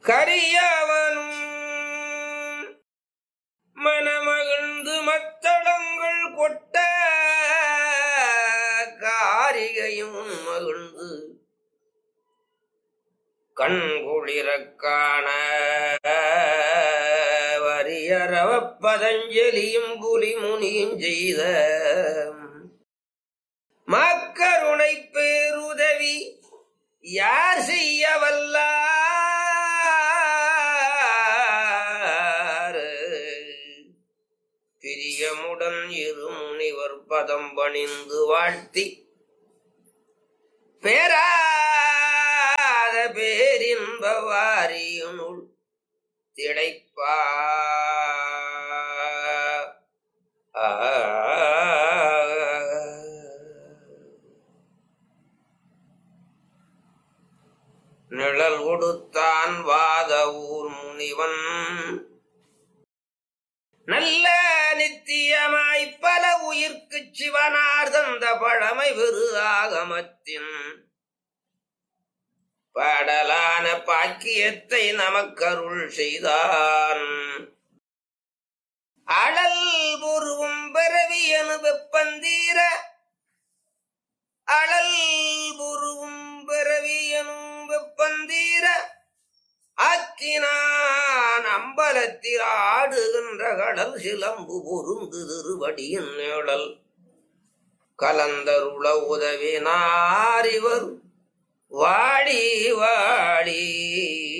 கரியவனும் மனமகிழ்ந்து மத்தளங்கள் கொட்ட காரிகையும் மகிழ்ந்து கண் குளிரக் காண வரியறவ பதஞ்சலியும் புலிமுனியும் செய்த மக்கருணை பேருதவி யார் செய்ய வல்லார் பிரியமுடன் இரு முனிவர் பதம் பணிந்து வாழ்த்தி பேராத பேரின்ப வாரியுனுள் திளைப்பா நிழல் கொடுத்தான் வாத ஊர் முனிவன் நல்ல நித்தியமாய் பல உயிர்க்கு சிவனார் தந்த பழமை விரு ஆகமத்தின் பாடலான பாக்கியத்தை நமக்கருள் செய்தான் அழல் புருவும் பிறவி அனுபப்பந்தீர அழல் புருவும் பிறவி வெப்பந்தீர ஆக்கினான் அம்பலத்தில் ஆடுகின்ற கடல் சிலம்பு பொருந்து திருவடியின் நிழல் கலந்தருள உதவினார் இவர் வாடி வாடி